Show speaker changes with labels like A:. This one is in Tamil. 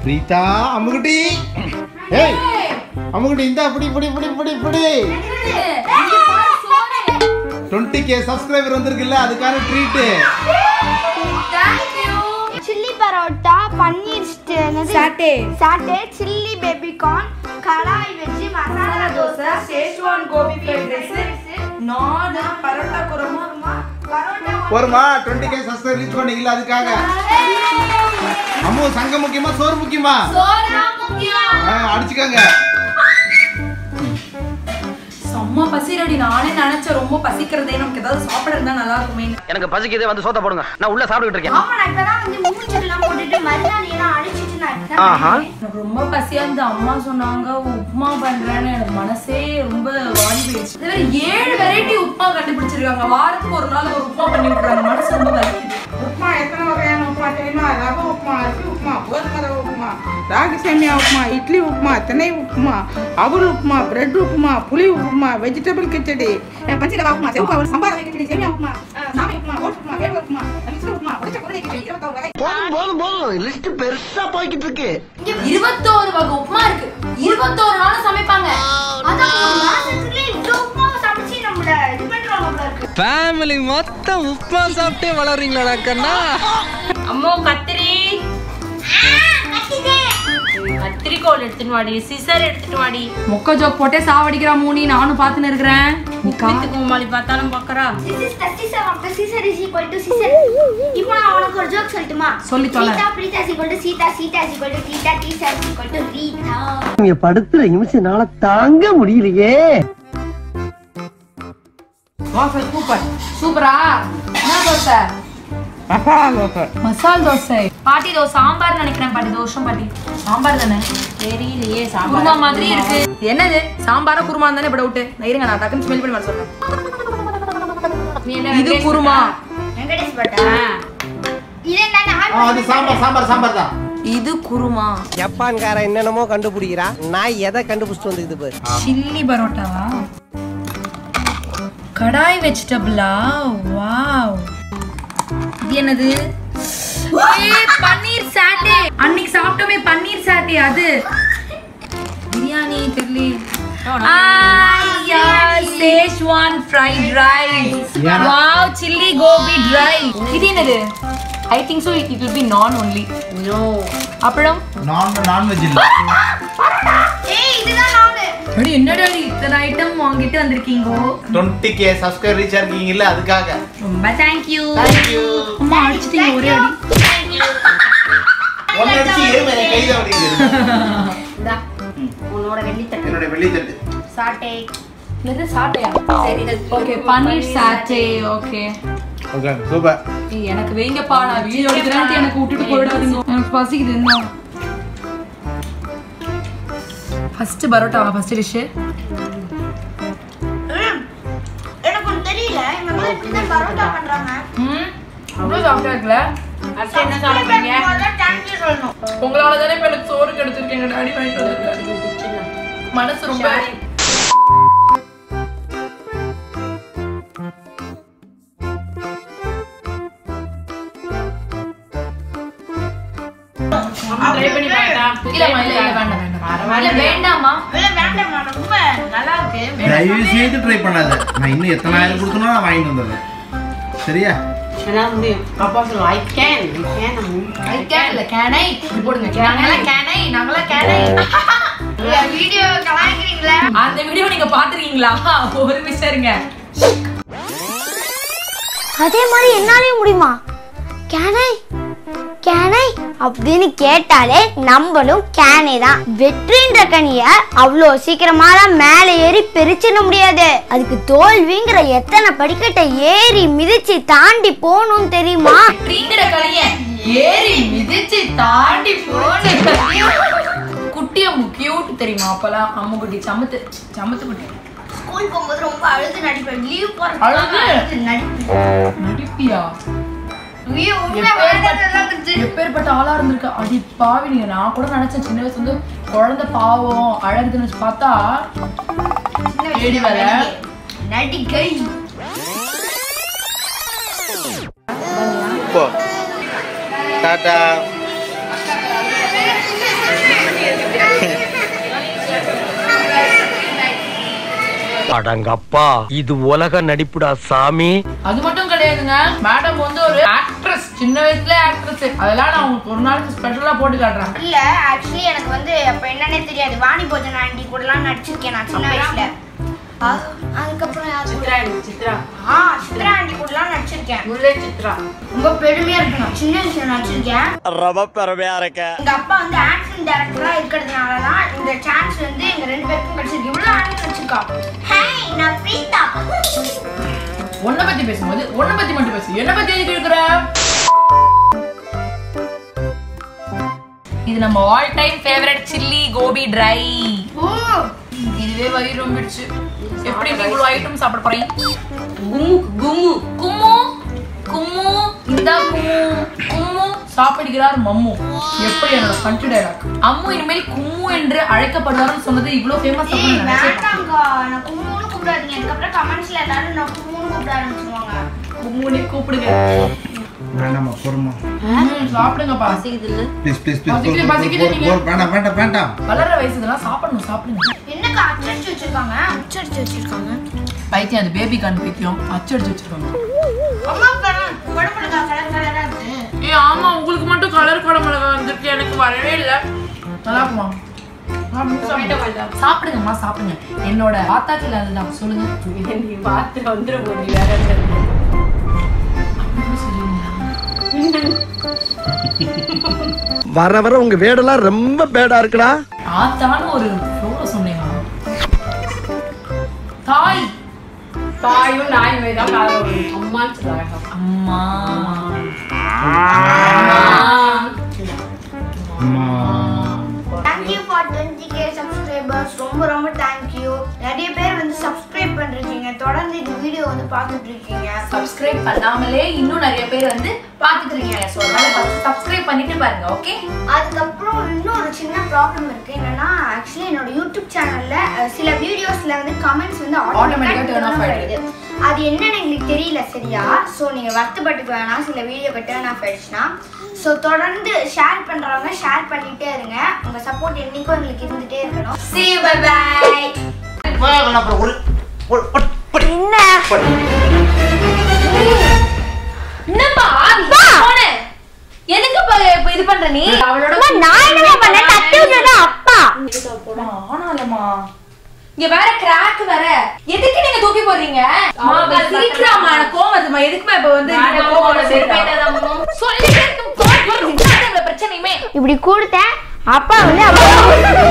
A: பிரீதா அம்முக்குட்டி ஏய் அம்முக்குட்டி இந்த இப்படி இப்படி இப்படி இப்படி இப்படி டுவெண்ட்டி கே சப்ஸ்கிரைபர் வந்திருக்குல்ல அதுக்கான treat
B: chilli parotta paneer satay satay chilli baby corn kadai veggie masala dosa
C: schezwan gobi fried rice naan parotta kurma
B: parotta
A: போருமா டுவெண்ட்டி கே சப்ஸ்கிரைபர் ரீச் பண்ணீங்கல்ல அதுக்காக அம்மு சங்கம் முக்கியமா சோறு முக்கியமா ஆ, அடிச்சுக்கோங்க
C: செம்ம பசிரடி நானே நினைச்சேன் ரொம்ப பசிக்கிறதே நமக்கு ஏதாவது சாப்பிட இருந்தா நல்லா இருக்குமே
D: எனக்கு பசிக்குது வந்து சோத்த போடுங்க நான் உள்ள சாப்பிட்டுட்டு இருக்கேன்
B: ஆமா நான் இப்பதான் வந்து மூச்செல்லாம் போட்டுட்டு மருதாணி எல்லாம் அடிச்சிட்டு நான் இப்பதான்
D: ஆஹா.
B: வந்தேன்.
C: எனக்கு ரொம்ப பசியா இருந்து அம்மா சொன்னாங்க உப்புமா பண்றேன்னு எனக்கு மனசே ரொம்ப வாடி போயிடுச்சு இதே மாதிரி ஏழு வெரைட்டி உப்புமா கண்டுபிடிச்சிருக்காங்க வாரத்துக்கு ஒரு நாள் ஒரு உப்புமா பண்ணி விட்டுறாங்க மனசு ரொம்ப வலிக்குது
E: உப்புமா எத்தனை வகையான உப்புமா தெரியுமா ரவை உப்புமா அரிசி உப்புமா கோதுமை ரவை உப்புமா ராகி சேமியா உப்புமா இட்லி உப்புமா திணை உப்புமா அவல் உப்புமா பிரெட் உப்புமா புளி உப்புமா வெஜிடபிள் கிச்சடி அஹ் பச்சை ரவா உப்புமா செவப்பு அவல் சம்பார கிச்சடி சேமியா உப்புமா அஹ் சாமி உப்புமா ஓட்டு உப்புமா வேர்வை உப்புமா மிக்சர் உப்புமா உடைச்ச குதிரை கிச்சடி இருபத்தோரு வகை
D: போதும் போதும் போதும் லிஸ்ட் பெருசா போய்கிட்டு இருக்கு
C: இருபத்தோரு வகை உப்புமா இருக்கு இருபத்தோரு நாளும் சமைப்பாங்க
B: அதான் ஒரு மாசத்துக்குள்ளே இவ்வளவு உப்புமாவை சமைச்சு நம்மள இது பண்றவங்க போல இருக்கு
F: ஃபேமிலி மொத்தம் உப்புமா சாப்பிட்டே வளர்றீங்களா கண்ணா
C: அம்மோ கத்திரி கத்திரிக்கோல் எடுத்துட்டு வாடி சிசர் எடுத்துட்டு வாடி மொக்க ஜோக் போட்டே சாவடிக்கிறா மூணி நானும் பாத்துன்னு இருக்கிறேன் வித்து குமாலி பார்த்தாலும் பாக்குறா
B: This is 37 after Caesar is equal to Caesar. இப்போ நான் உனக்கு ஒரு ஜோக் சொல்லட்டுமா
C: சொல்லி தொலை.
B: Seetha Preetha is equal to Seetha Seetha is equal to theta theta is equal to Reetha
D: நீங்க படுத்துற நிமிஷம்னால தாங்க முடியலையே
C: தோசை சூப்பர் சூப்பரா என்ன தோசை
E: மசாலா தோசை
C: மசால் தோசை பாட்டி தோசை சாம்பார் நினைக்கிறேன் பாட்டி தோஷம் பாட்டி சாம்பார் தானே தெரியலையே குருமா மாதிரி இருக்கு இது என்னது சாம்பாரா குருமா தானே இப்படி விட்டு நான் இருங்க நான் டக்குன்னு ஸ்மெல் பண்ணி வர சொல்றேன் இது குருமா
B: வெங்கடேஷ் பட்டா இது என்ன
A: ஆ, அது சாம்பார் சாம்பார் சாம்பார் தான்
C: இது குருமா
G: ஜப்பான்கார என்னென்னமோ கண்டுபிடிக்கிறா நான் எதை கண்டுபிடிச்சிட்டு வந்துக்குது பாரு
C: சில்லி பரோட்டாவா கடாய் வெஜிடபிளா வாவ் இது என்னது ஏய், பன்னீர் சாட்டே அன்னைக்கு சாப்பிட்டோமே பன்னீர் சாட்டே அது பிரியாணி தெரியல schezwan fried rice
A: Yeah.
C: Wow chilli gobi dry இது என்னது I think so it will be naan only no appalam
A: நான் நான்வெஜ் இல்ல
B: ஏய் இதுதான் நானு
C: அடி என்னடா நீ இத்தனை ஐட்டம் வாங்கிட்டு வந்திருக்கீங்கோ
A: டுவெண்ட்டி கே சப்ஸ்கிரைபர் ரீச் இருக்கீங்கல்ல அதுக்காக
C: ரொம்ப தேங்க்யூ
A: தேங்க்யூ
C: அம்மா அடிச்சிட்டீங்க ஒரே அடி
A: ஒன்னு அடிச்சு எருமை என் கையில அப்படிங்கிறது
B: இந்தா உன்னோட வெள்ளித்தட்டு
A: என்னோட வெள்ளித்தட்டு
B: சாட்டை
C: இது சாட்டையா சரி ஓகே பன்னீர் சாட்டே ஓகே
A: ஓகே சூப்பர்
C: எனக்கு வைங்கப்பா நான் வீடியோ எடுக்கிறேன் எனக்கு விட்டுட்டு போயிடாதீங்க எனக்கு பசிக்குது என்ன ஃபர்ஸ்ட் பரோட்டாவா ஃபர்ஸ்ட் டிஷ்
B: எனக்கு ஒண்ணு தெரியல இவங்க வந்து இப்படிதான் பரோட்டா பண்றாங்க
C: ம் அவ்வளோ சாப்பிட்டா இருக்குல்ல அடுத்து என்ன சாப்பிடுறீங்க
B: தேங்க்யூ சொல்லணும்
C: உங்களால தானே இப்ப எனக்கு சோறு கிடைச்சிருக்கேன் டாடி வாங்கிட்டு வந்திருக்காரு மனசு ரொம்ப ட்ரை பண்ணி பார்த்தா இல்லம்மா இல்ல இல்ல வேண்டாம் வேண்டாம் இல்ல வேண்டாமா
B: இல்ல வேண்டாம்மா ரொம்ப நல்லா இருக்கு
A: தயவு செய்து ட்ரை பண்ணாத நான் இன்னும் எத்தனாயிரம் கொடுக்கணும் நான் வாங்கிட்டு வந்துடுறேன் சரியா
C: ஐ கேன் இல்ல கேனை இப்படி போடுங்க நாங்களாம் கேனை நாங்களாம் கேனை
B: வீடியோ கலாய்க்கிறீங்களா
C: அந்த வீடியோ நீங்க பாத்துருக்கீங்களா ஒரு நிமிஷம் இருங்க
B: அதே மாதிரி என்னாலே முடியுமா கேனை கேனை அப்படின்னு கேட்டாலே நம்மளும் கேனை தான் வெற்றின்ற கனிய அவ்வளோ சீக்கிரமாலாம் மேலே ஏறி பிரிச்சிட முடியாது அதுக்கு தோல்விங்கிற எத்தனை படிக்கட்டை ஏறி மிதிச்சு தாண்டி போகணும் தெரியுமா
C: அப்படிங்கிற கலைய ஏறி மிதிச்சு தாண்டி போன குட்டிய கியூட் தெரியுமா அப்பெல்லாம் அம்மு குட்டி சமத்து சமத்து குட்டி
B: ஸ்கூல் போகும்போது ரொம்ப அழுது நடிப்பேன் லீவ்
C: அழுது?
B: நடிப்பேன்
C: நடிப்பியா
B: ஐயோ, உண்மை
C: எப்பேற்பட்ட-
B: வாழ்ந்ததெல்லாம் இருந்துச்சு.
C: எப்பேற்பட்ட ஆளா இருந்திருக்க அடி பாவி நீங்க நான் கூட நினைச்சேன் சின்ன வயசுல வந்து குழந்தை பாவம் அழகுதுன்னு வச்சு பார்த்தா
B: சின்ன வயசுல
C: ஏடி வேலை.
B: நடிகை
A: இப்போ டாட்டா
D: அடங்கப்பா இது உலக நடிப்புடா சாமி
C: அது மட்டும் கிடையாதுங்க மேடம் வந்து ஒரு ஆக்ட்ரஸ் சின்ன வயசுல ஆக்ட்ரஸ் அதெல்லாம் நான் உங்களுக்கு ஒரு நாளுக்கு ஸ்பெஷலா போட்டு காட்டுறேன்
B: இல்ல ஆக்சுவலி எனக்கு வந்து அப்ப என்னன்னே தெரியாது வாணி போஜன் ஆண்டி கூட எல்லாம் நடிச்சிருக்கேன் நான் சின்ன வயசுல அது- அதுக்கப்புறம் யாரு கூட?
C: சித்ரா
B: ஆ சித்ரா ஆண்டி கூட எல்லாம் நடிச்சிருக்கேன்
C: முல்லை சித்ரா
B: ரொம்ப பெருமையா இருக்கு நான் சின்ன வயசுல நடிச்சிருக்கேன்
D: ரொம்ப பெருமையா இருக்க
B: எங்க அப்பா வந்து ஆக்ஷன் டைரக்டரா இருக்கிறதுனால தான் இந்த சான்ஸ் வந்து எங்க ரெண்டு பேருக்கும் கிடைச்சிருக்கு இவ்வளவு ஆண்டி நடிச்சிருக்கா ஹேய் நான் பிரீதா
C: உன்னை பத்தி பேசும்போது உன்னை பத்தி மட்டும் பேசு என்ன பத்தி எதுக்கு இருக்கிற இது நம்ம all time favourite chilli gobi dry
B: oh
C: இதுவே வயிறு ரொம்பிடுச்சு எப்படி நீ இவ்வளவு ஐட்டம் சாப்பிட போறீங்க கும்மு கும்மு கும்மு கும்மு இந்த கும்மு கும்மு சாப்பிடுகிறார் மம்மு எப்படி என்னோட பஞ்சு டைலாக் அம்மு இனிமேல் கும்மு என்று அழைக்கப்படுவார்னு சொன்னது இவ்வளவு ஃபேமஸ்
B: ஏய்
C: அப்படின்னு நினைச்சேன்
B: வேண்டாங்கா நான் கும்முன்னு கூப்பிடாதீங்க அதுக்கப்புறம் கமெண்ட்ஸ்ல எல்லாரும் நான் கும்முன்னு கூப்பிட ஆரம்பிச்சிருவாங்க
C: கும்முனே கூப்பிடுங்க
A: வேண்டாமா பொறுமா
C: ம், சாப்பிடுங்கப்பா
A: ப்ளீஸ் ப்ளீஸ்
C: பசிக்குது, பசிக்குது நீங்க.
A: ப்ளீஸ் வேண்டாம் வேண்டாம் வேண்டாம்
C: வளர்ற வயசு இதெல்லாம் சாப்பிடணும் சாப்பிடுங்க
B: என்னக்கா அச்சடிச்சு வச்சிருக்காங்க அச்சடிச்சு வச்சிருக்காங்க
C: பைத்தியம் அது பேபி கான் பைத்தியம் அச்சடிச்சு வச்சிருக்காங்க
B: அம்மா கலர் குழம்புலக்கா கலர் கலரா இருக்கு
C: ஏ ஆமா உங்களுக்கு மட்டும் கலர் குடமிளகா வந்துருக்கு எனக்கு வரவே இல்ல நல்லா இருக்குமா சாப்பிடுங்கம்மா சாப்பிடுங்க என்னோட ஆத்தாக்கில் அதுதான் சொல்லுங்க நீ பார்த்து வந்துட போறீங்க வேற
D: வர வர உங்க வேடெல்லாம் ரொம்ப பேடா இருக்குடா
C: ஆத்தான்னு ஒரு ஃப்ளோல சொன்னீங்க தாய்
H: தாயும் நாய் மாதிரி தான் காதல் வரும். அம்மான்னு சொல்லுவாங்க
C: அம்மா
B: thank you for twenty K subscribers ரொம்ப ரொம்ப தேங்க்யூ நிறைய பேர் வந்து சப்ஸ்கிரைப் பண்ணிருக்கீங்க தொடர்ந்து இந்த வீடியோ வந்து பார்த்துட்டு இருக்கீங்க
C: சப்ஸ்கிரைப் பண்ணாமலே இன்னும் நிறைய பேர் வந்து பாத்துட்டு இருக்கீங்க ஸோ அதனால சப்ஸ்கிரைப் பண்ணிட்டு பாருங்க ஓகே
B: அதுக்கப்புறம் இன்னும் ஒரு சின்ன ப்ராப்ளம் இருக்கு என்னன்னா ஆக்சுவலி என்னோட யூடியூப் சேனல்ல அஹ், சில வீடியோஸ்ல வந்து கமெண்ட்ஸ் வந்து
C: Automatic-ஆ
B: ஆட்டோமேட்டிக்கா
C: turn off
B: டர்ன்
C: ஆயிடுது.
B: ஆயிடுது அது என்னன்னு எங்களுக்கு தெரியல சரியா ஸோ நீங்க வருத்தப்பட்டுக்க வேணாம் சில வீடியோ டர்ன் ஆஃப் ஆயிடுச்சுன்னா ஸோ தொடர்ந்து ஷேர் பண்றவங்க ஷேர் பண்ணிட்டே இருங்க உங்க சப்போர்ட் என்னைக்கும் எங்களுக்கு இருந்துட்டே இருக்கணும் see you bye bye
A: அப்புறம் ஒரு ஒரு பட் பட்
B: என்ன
C: என்னப்பா போனே எதுக்கு இப்ப இப்ப இது பண்ற நீ அவளோட
B: நான் என்ன பண்ணேன் தட்டி விட்டது அப்பா
C: ஆனாலமா இங்க வேற கிராக் வேற எதுக்கு நீங்க தூக்கி போடுறீங்க சீக்கிரமா எனக்கு கோவம் வருதுமா எதுக்குமா இப்ப வந்து இந்த கோவம் வருது? சொல்லிட்டே இருக்கும், கோவம் வருது. இதாங்க பிரச்சனையுமே
B: இப்படி கொடுத்தேன் அப்பா வந்து அப்பா